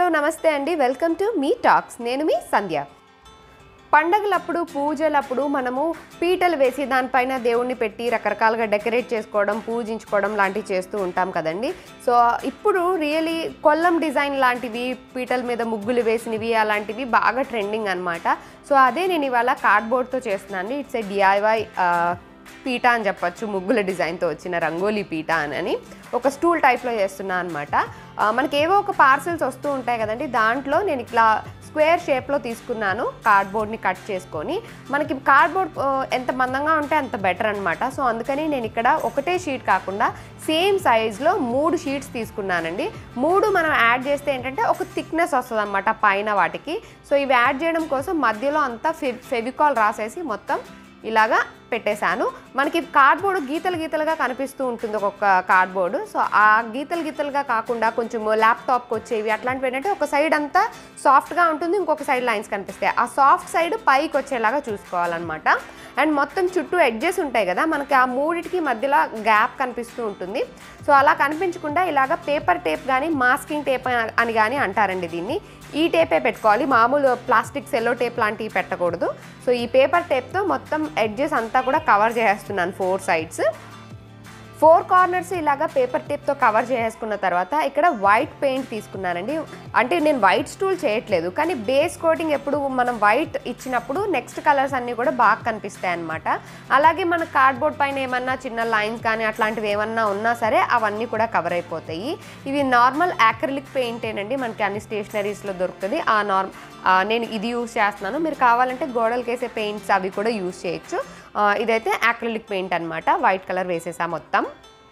hello నమస్తే అండి welcome to me talks నేను మీ సంధ్య పండగలప్పుడు పూజలప్పుడు మనము పీటలు వేసి దానిపైన దేవుణ్ణి పెట్టి రకరకాలుగా డెకరేట్ చేసుకోవడం పూజించుకోవడం లాంటివి చేస్తూ ఉంటాం కదండి సో ఇప్పుడు రియలీ కొల్లం డిజైన్ లాంటివి పీటల మీద ముగ్గులు వేసినవి అలాంటివి బాగా ట్రెండింగ్ అనమాట సో అదే నేను ఇవాళ కార్డ్బోర్డ్తో చేస్తున్నాను ఇట్స్ ఏ డిఐవై పీట అని చెప్పొచ్చు ముగ్గుల డిజైన్తో వచ్చిన రంగోలీ పీట అని ఒక స్టూల్ టైప్లో చేస్తున్నా అనమాట మనకి ఏవో ఒక పార్సల్స్ వస్తూ ఉంటాయి కదండి దాంట్లో నేను ఇట్లా స్క్వేర్ షేప్లో తీసుకున్నాను కార్డ్బోర్డ్ని కట్ చేసుకొని మనకి కార్డ్బోర్డ్ ఆ, ఎంత మందంగా ఉంటే అంత బెటర్ అనమాట సో అందుకని నేను ఇక్కడ ఒకటే షీట్ కాకుండా సేమ్ సైజ్లో మూడు షీట్స్ తీసుకున్నానండి మూడు మనం యాడ్ చేస్తే ఏంటంటే ఒక థిక్నెస్ వస్తుంది అనమాట పైన వాటికి సో ఇవి యాడ్ చేయడం కోసం మధ్యలో అంతా ఫె ఫెవికాల్ రాసేసి మొత్తం ఇలాగా పెట్టేశాను మనకి కార్డ్బోర్డ్ గీతలు గీతలుగా కనిపిస్తూ ఉంటుంది ఒక్కొక్క కార్డ్బోర్డు సో ఆ గీతలు గీతలుగా కాకుండా కొంచెం ల్యాప్టాప్కి వచ్చేవి అట్లాంటివి ఏంటంటే ఒక సైడ్ అంతా సాఫ్ట్గా ఉంటుంది ఇంకొక సైడ్ లైన్స్ కనిపిస్తాయి ఆ సాఫ్ట్ సైడ్ పైకి వచ్చేలాగా చూసుకోవాలన్నమాట అండ్ మొత్తం చుట్టూ ఎడ్జెస్ ఉంటాయి కదా మనకి ఆ మూడిటికి మధ్యలో గ్యాప్ కనిపిస్తూ ఉంటుంది సో అలా కనిపించకుండా ఇలాగ పేపర్ టేప్ కానీ మాస్కింగ్ టేప్ అని కానీ అంటారండి దీన్ని ఈ టేపే పెట్టుకోవాలి మామూలు ప్లాస్టిక్ సెల్లో టేప్ లాంటివి పెట్టకూడదు సో ఈ పేపర్ టేప్తో మొత్తం ఎడ్జెస్ అంతా కూడా కవర్ చేసేస్తున్నాను ఫోర్ సైడ్స్ ఫోర్ కార్నర్స్ ఇలాగా పేపర్ టేప్తో కవర్ చేసుకున్న తర్వాత ఇక్కడ వైట్ పెయింట్ తీసుకున్నానండి అంటే నేను వైట్ స్టూల్ చేయట్లేదు కానీ బేస్ కోటింగ్ ఎప్పుడు మనం వైట్ ఇచ్చినప్పుడు నెక్స్ట్ కలర్స్ అన్నీ కూడా బాగా కనిపిస్తాయి అనమాట అలాగే మన కార్డ్బోర్డ్ పైన ఏమన్నా చిన్న లైన్స్ కానీ అట్లాంటివి ఏమన్నా ఉన్నా సరే అవన్నీ కూడా కవర్ అయిపోతాయి ఇవి నార్మల్ యాక్రిలిక్ పెయింటేనండి మనకి అన్ని స్టేషనరీస్లో దొరుకుతుంది ఆ నార్మ్ ఆ, నేను ఇది యూస్ చేస్తున్నాను మీరు కావాలంటే గోడలకి వేసే పెయింట్స్ అవి కూడా యూస్ చేయొచ్చు ఆ, ఇదైతే యాక్రిలిక్ పెయింట్ అనమాట వైట్ కలర్ వేసేసా మొత్తం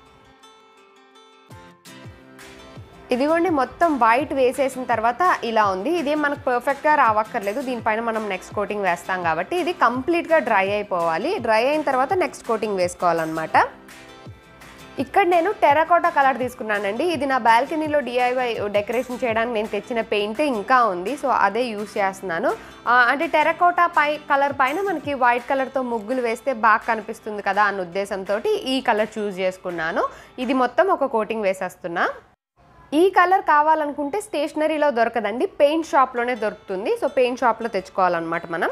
ఇదిగోండి మొత్తం వైట్ వేసేసిన తర్వాత ఇలా ఉంది ఇదే మనకు పర్ఫెక్ట్గా రావక్కర్లేదు దీనిపైన మనం నెక్స్ట్ కోటింగ్ వేస్తాం కాబట్టి ఇది కంప్లీట్గా డ్రై అయిపోవాలి డ్రై అయిన తర్వాత నెక్స్ట్ కోటింగ్ వేసుకోవాలన్నమాట ఇక్కడ నేను టెరాకోటా కలర్ తీసుకున్నానండి ఇది నా బాల్కనీలో డిఐవై డెకరేషన్ చేయడానికి నేను తెచ్చిన పెయింట్ ఇంకా ఉంది సో అదే యూస్ చేస్తున్నాను ఆ, అంటే టెరాకోటా పై కలర్ పైన మనకి వైట్ కలర్తో ముగ్గులు వేస్తే బాగా కనిపిస్తుంది కదా అన్న ఉద్దేశంతో ఈ కలర్ చూస్ చేసుకున్నాను ఇది మొత్తం ఒక కోటింగ్ వేసేస్తున్నా ఈ కలర్ కావాలనుకుంటే స్టేషనరీలో దొరకదండి పెయింట్ షాప్లోనే దొరుకుతుంది సో పెయింట్ షాప్లో తెచ్చుకోవాలన్నమాట మనం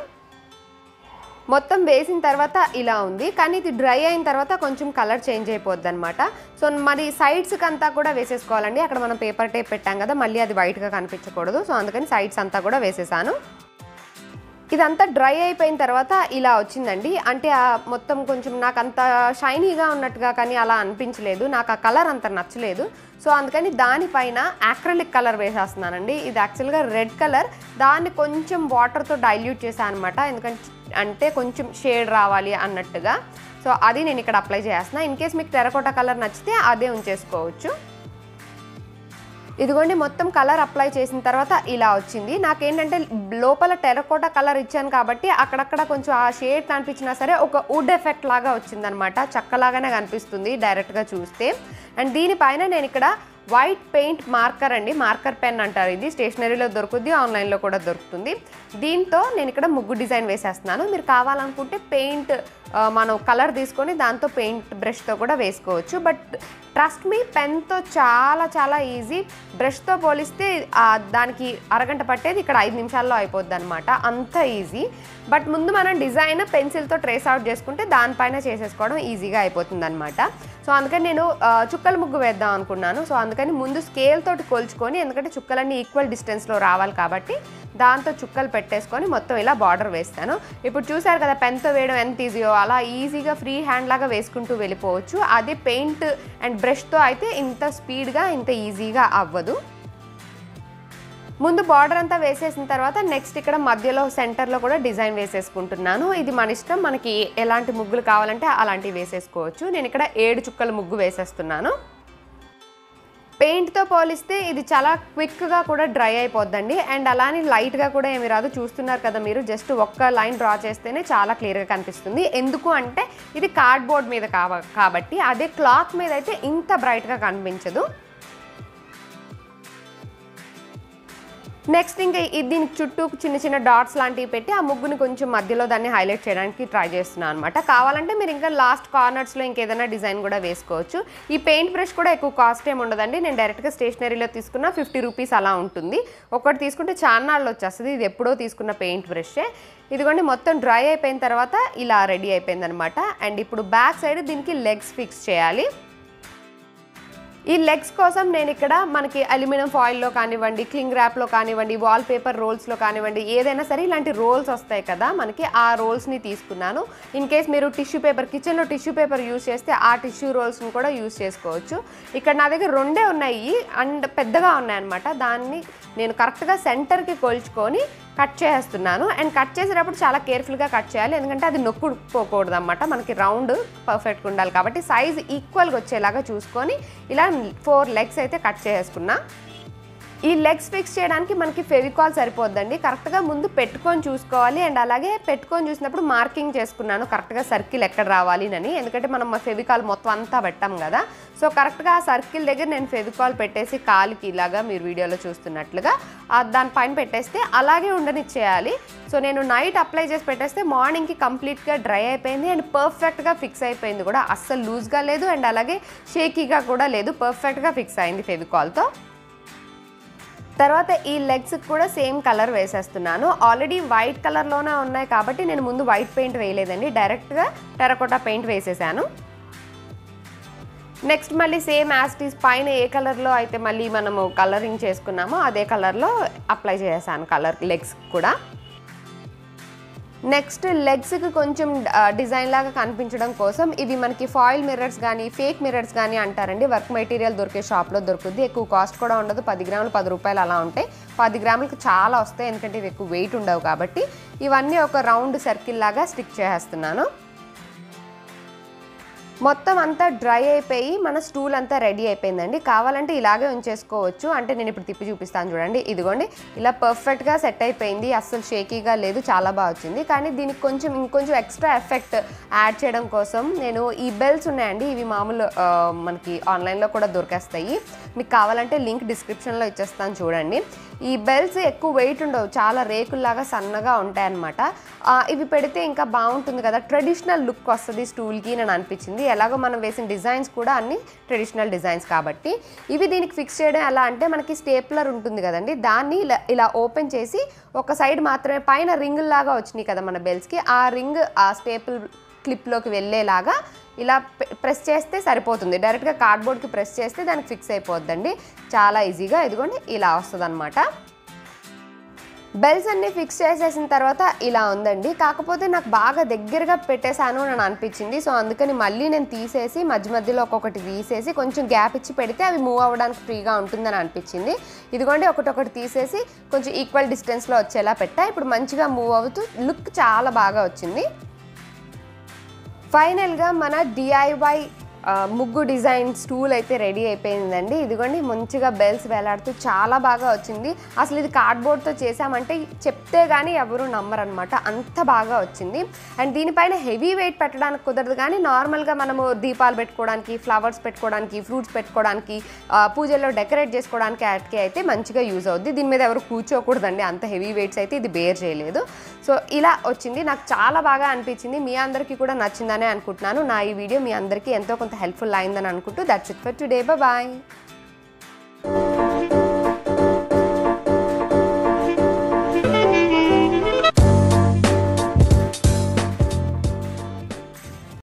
మొత్తం వేసిన తర్వాత ఇలా ఉంది కానీ ఇది డ్రై అయిన తర్వాత కొంచెం కలర్ చేంజ్ అయిపోద్ది అనమాట సో మరి సైడ్స్కి అంతా కూడా వేసేసుకోవాలండి అక్కడ మనం పేపర్ టేప్ పెట్టాం కదా మళ్ళీ అది వైట్గా కనిపించకూడదు సో అందుకని సైడ్స్ అంతా కూడా వేసేసాను ఇదంతా డ్రై అయిపోయిన తర్వాత ఇలా వచ్చిందండి అంటే ఆ మొత్తం కొంచెం నాకు అంత షైనీగా ఉన్నట్టుగా కానీ అలా అనిపించలేదు నాకు ఆ కలర్ అంత నచ్చలేదు సో అందుకని దానిపైన యాక్రలిక్ కలర్ వేసేస్తున్నానండి ఇది యాక్చువల్గా రెడ్ కలర్ దాన్ని కొంచెం వాటర్తో డైల్యూట్ చేశాను అనమాట ఎందుకంటే అంటే కొంచెం షేడ్ రావాలి అన్నట్టుగా సో అది నేను ఇక్కడ అప్లై చేస్తున్నా ఇన్ కేస్ మీకు టెరకోటా కలర్ నచ్చితే అదే ఉంచేసుకోవచ్చు ఇదిగోండి మొత్తం కలర్ అప్లై చేసిన తర్వాత ఇలా వచ్చింది నాకేంటంటే లోపల టెరకోటా కలర్ ఇచ్చాను కాబట్టి అక్కడక్కడ కొంచెం ఆ షేడ్ కనిపించినా సరే ఒక వుడ్ ఎఫెక్ట్ లాగా వచ్చిందనమాట చక్కలాగానే కనిపిస్తుంది డైరెక్ట్గా చూస్తే అండ్ దీనిపైన నేను ఇక్కడ వైట్ పెయింట్ మార్కర్ అండి మార్కర్ పెన్ అంటారు ఇది స్టేషనరీలో దొరుకుద్ది ఆన్లైన్లో కూడా దొరుకుతుంది దీంతో నేను ఇక్కడ ముగ్గు డిజైన్ వేసేస్తున్నాను మీరు కావాలనుకుంటే పెయింట్ ఆ, మనం కలర్ తీసుకొని దాంతో పెయింట్ బ్రష్తో కూడా వేసుకోవచ్చు బట్ ట్రస్ట్ మీ పెన్తో చాలా చాలా ఈజీ బ్రష్తో పోలిస్తే ఆ, దానికి అరగంట పట్టేది ఇక్కడ ఐదు నిమిషాల్లో అయిపోద్ది అనమాట అంత ఈజీ బట్ ముందు మనం డిజైన్ పెన్సిల్తో ట్రేస్ అవుట్ చేసుకుంటే దానిపైన చేసేసుకోవడం ఈజీగా అయిపోతుంది అనమాట సో అందుకని నేను ఆ, చుక్కల ముగ్గు వేద్దాం అనుకున్నాను సో అందుకని ముందు స్కేల్ తోటి కొలుచుకొని ఎందుకంటే చుక్కలన్నీ ఈక్వల్ డిస్టెన్స్లో రావాలి కాబట్టి దాంతో చుక్కలు పెట్టేసుకొని మొత్తం ఇలా బార్డర్ వేస్తాను ఇప్పుడు చూసారు కదా పెన్తో వేయడం ఎంత ఈజీయో అలా ఈజీగా ఫ్రీ హ్యాండ్ లాగా వేసుకుంటూ వెళ్ళిపోవచ్చు అదే పెయింట్ అండ్ బ్రష్తో అయితే ఇంత స్పీడ్గా ఇంత ఈజీగా అవ్వదు ముందు బార్డర్ అంతా వేసేసిన తర్వాత నెక్స్ట్ ఇక్కడ మధ్యలో సెంటర్లో కూడా డిజైన్ వేసేసుకుంటున్నాను ఇది మన ఇష్టం మనకి ఎలాంటి ముగ్గులు కావాలంటే అలాంటివి వేసేసుకోవచ్చు నేను ఇక్కడ ఏడు చుక్కల ముగ్గు వేసేస్తున్నాను పెయింట్తో పోలిస్తే ఇది చాలా క్విక్గా కూడా డ్రై అయిపోద్దండి అండ్ అలానే లైట్గా కూడా ఏమి రాదు చూస్తున్నారు కదా మీరు జస్ట్ ఒక్క లైన్ డ్రా చేస్తేనే చాలా క్లియర్గా కనిపిస్తుంది ఎందుకు అంటే ఇది కార్డ్బోర్డ్ మీద కావ కాబట్టి అదే క్లాత్ మీద అయితే ఇంత బ్రైట్గా కనిపించదు నెక్స్ట్ ఇంకా ఈ- దీనికి చుట్టూ చిన్న చిన్న డాట్స్ లాంటివి పెట్టి ఆ ముగ్గుని కొంచెం మధ్యలో దాన్ని హైలైట్ చేయడానికి ట్రై చేస్తున్నాను అనమాట కావాలంటే మీరు ఇంకా లాస్ట్ కార్నర్స్లో ఇంకేదైనా డిజైన్ కూడా వేసుకోవచ్చు ఈ పెయింట్ బ్రష్ కూడా ఎక్కువ కాస్ట్ ఏమి ఉండదండి నేను డైరెక్ట్గా స్టేషనరీలో తీసుకున్న ఫిఫ్టీ రూపీస్ అలా ఉంటుంది ఒకటి తీసుకుంటే చాన్నాళ్ళు వచ్చేస్తుంది ఇది ఎప్పుడో తీసుకున్న పెయింట్ బ్రషే ఇదిగోండి మొత్తం డ్రై అయిపోయిన తర్వాత ఇలా రెడీ అయిపోయింది అనమాట అండ్ ఇప్పుడు బ్యాక్ సైడ్ దీనికి లెగ్స్ ఫిక్స్ చేయాలి ఈ లెగ్స్ కోసం నేను ఇక్కడ మనకి అల్యూమినియం ఫాయిల్లో కానివ్వండి క్లింగ్ ర్యాప్లో కానివ్వండి వాల్ పేపర్ రోల్స్లో కానివ్వండి ఏదైనా సరే ఇలాంటి రోల్స్ వస్తాయి కదా మనకి ఆ రోల్స్ని తీసుకున్నాను ఇన్ కేస్ మీరు టిష్యూ పేపర్ కిచెన్లో టిష్యూ పేపర్ యూస్ చేస్తే ఆ టిష్యూ రోల్స్ని కూడా యూస్ చేసుకోవచ్చు ఇక్కడ నా దగ్గర రెండే ఉన్నాయి అండ్ పెద్దగా ఉన్నాయన్నమాట దాన్ని నేను కరెక్ట్గా సెంటర్కి కొలుచుకొని కట్ చేస్తున్నాను అండ్ కట్ చేసేటప్పుడు చాలా కేర్ఫుల్గా కట్ చేయాలి ఎందుకంటే అది నొక్కుపోకూడదు అనమాట మనకి రౌండ్ పర్ఫెక్ట్గా ఉండాలి కాబట్టి సైజ్ ఈక్వల్గా వచ్చేలాగా చూసుకొని ఇలా ఫోర్ లెగ్స్ అయితే కట్ చేసుకున్నా ఈ లెగ్స్ ఫిక్స్ చేయడానికి మనకి ఫెవికాల్ సరిపోద్దండి కరెక్ట్గా ముందు పెట్టుకొని చూసుకోవాలి అండ్ అలాగే పెట్టుకొని చూసినప్పుడు మార్కింగ్ చేసుకున్నాను కరెక్ట్గా సర్కిల్ ఎక్కడ రావాలి అని ఎందుకంటే మనం ఫెవికాల్ మొత్తం అంతా పెట్టాం కదా సో కరెక్ట్గా ఆ సర్కిల్ దగ్గర నేను ఫెవికాల్ పెట్టేసి కాలుకి ఇలాగా మీరు వీడియోలో చూస్తున్నట్లుగా ఆ దానిపైన పెట్టేస్తే అలాగే ఉండనిచ్చేయాలి సో నేను నైట్ అప్లై చేసి పెట్టేస్తే మార్నింగ్కి కంప్లీట్గా డ్రై అయిపోయింది అండ్ పర్ఫెక్ట్గా ఫిక్స్ అయిపోయింది కూడా అస్సలు లూజ్గా లేదు అండ్ అలాగే షేకీగా కూడా లేదు పర్ఫెక్ట్గా ఫిక్స్ అయింది ఫెవికాల్తో తర్వాత ఈ లెగ్స్ కూడా సేమ్ కలర్ వేసేస్తున్నాను ఆల్రెడీ వైట్ కలర్లోనే ఉన్నాయి కాబట్టి నేను ముందు వైట్ పెయింట్ వేయలేదండి డైరెక్ట్గా టెరకోటా పెయింట్ వేసేసాను నెక్స్ట్ మళ్ళీ సేమ్ యాస్టీస్ పైన ఏ కలర్లో అయితే మళ్ళీ మనము కలరింగ్ చేసుకున్నామో అదే కలర్లో అప్లై చేశాను కలర్ లెగ్స్ కూడా నెక్స్ట్ లెగ్స్కి కొంచెం డిజైన్ లాగా కనిపించడం కోసం ఇవి మనకి ఫాయిల్ మిర్రర్స్ కానీ ఫేక్ మిర్రర్స్ కానీ అంటారండి వర్క్ మెటీరియల్ దొరికే షాప్లో దొరుకుద్ది ఎక్కువ కాస్ట్ కూడా ఉండదు పది గ్రాములు పది రూపాయలు అలా ఉంటాయి పది గ్రాములకు చాలా వస్తాయి ఎందుకంటే ఇవి ఎక్కువ వెయిట్ ఉండవు కాబట్టి ఇవన్నీ ఒక రౌండ్ సర్కిల్ లాగా స్టిక్ చేసేస్తున్నాను మొత్తం అంతా డ్రై అయిపోయి మన స్టూల్ అంతా రెడీ అయిపోయిందండి కావాలంటే ఇలాగే ఉంచేసుకోవచ్చు అంటే నేను ఇప్పుడు తిప్పి చూపిస్తాను చూడండి ఇదిగోండి ఇలా పర్ఫెక్ట్గా సెట్ అయిపోయింది అస్సలు షేకీగా లేదు చాలా బాగా వచ్చింది కానీ దీనికి కొంచెం ఇంకొంచెం ఎక్స్ట్రా ఎఫెక్ట్ యాడ్ చేయడం కోసం నేను ఈ బెల్స్ ఉన్నాయండి ఇవి మామూలు ఆ, మనకి ఆన్లైన్లో కూడా దొరికేస్తాయి మీకు కావాలంటే లింక్ డిస్క్రిప్షన్లో ఇచ్చేస్తాను చూడండి ఈ బెల్స్ ఎక్కువ వెయిట్ ఉండవు చాలా రేకుల్లాగా సన్నగా ఉంటాయి అనమాట ఇవి పెడితే ఇంకా బాగుంటుంది కదా ట్రెడిషనల్ లుక్ వస్తుంది స్టూల్కి అని అనిపించింది ఎలాగో మనం వేసిన డిజైన్స్ కూడా అన్ని ట్రెడిషనల్ డిజైన్స్ కాబట్టి ఇవి దీనికి ఫిక్స్ చేయడం ఎలా అంటే మనకి స్టేప్లర్ ఉంటుంది కదండి దాన్ని ఇలా ఇలా ఓపెన్ చేసి ఒక సైడ్ మాత్రమే పైన రింగ్ లాగా వచ్చినాయి కదా మన బెల్స్కి ఆ రింగ్ ఆ స్టేపుల్ క్లిప్లోకి వెళ్ళేలాగా ఇలా పె- ప్రెస్ చేస్తే సరిపోతుంది డైరెక్ట్గా కార్డ్బోర్డ్కి ప్రెస్ చేస్తే దానికి ఫిక్స్ అయిపోద్దండి చాలా ఈజీగా ఇదిగోండి ఇలా వస్తుంది బెల్స్ అన్ని ఫిక్స్ చేసేసిన తర్వాత ఇలా ఉందండి కాకపోతే నాకు బాగా దగ్గరగా పెట్టేశాను అని అనిపించింది సో అందుకని మళ్ళీ నేను తీసేసి మధ్య మధ్యలో ఒక్కొక్కటి తీసేసి కొంచెం గ్యాప్ ఇచ్చి పెడితే అవి మూవ్ అవ్వడానికి ఫ్రీగా ఉంటుందని అనిపించింది ఇదిగోండి ఒకటొకటి తీసేసి కొంచెం ఈక్వల్ డిస్టెన్స్లో వచ్చేలా పెట్టా ఇప్పుడు మంచిగా మూవ్ అవుతూ లుక్ చాలా బాగా వచ్చింది ఫైనల్గా మన డిఐవై ముగ్గు డిజైన్ స్టూల్ అయితే రెడీ అయిపోయిందండి ఇదిగోండి మంచిగా బెల్స్ వేలాడుతూ చాలా బాగా వచ్చింది అసలు ఇది కార్డ్బోర్డ్తో చేసామంటే చెప్తే కానీ ఎవరు నమ్మరనమాట అంత బాగా వచ్చింది అండ్ దీనిపైన హెవీ వెయిట్ పెట్టడానికి కుదరదు కానీ నార్మల్గా మనము దీపాలు పెట్టుకోవడానికి ఫ్లవర్స్ పెట్టుకోవడానికి ఫ్రూట్స్ పెట్టుకోవడానికి ఆ, పూజల్లో డెకరేట్ చేసుకోవడానికి వాటికి అయితే మంచిగా యూజ్ అవుద్ది దీని మీద ఎవరు కూర్చోకూడదండి అంత హెవీ వెయిట్స్ అయితే ఇది బేర్ చేయలేదు సో ఇలా వచ్చింది నాకు చాలా బాగా అనిపించింది మీ అందరికీ కూడా నచ్చిందనే అనుకుంటున్నాను నా ఈ వీడియో మీ అందరికీ ఎంతో కొంత హెల్ప్ఫుల్ అయిందని అనుకుంటూ that's it for today bye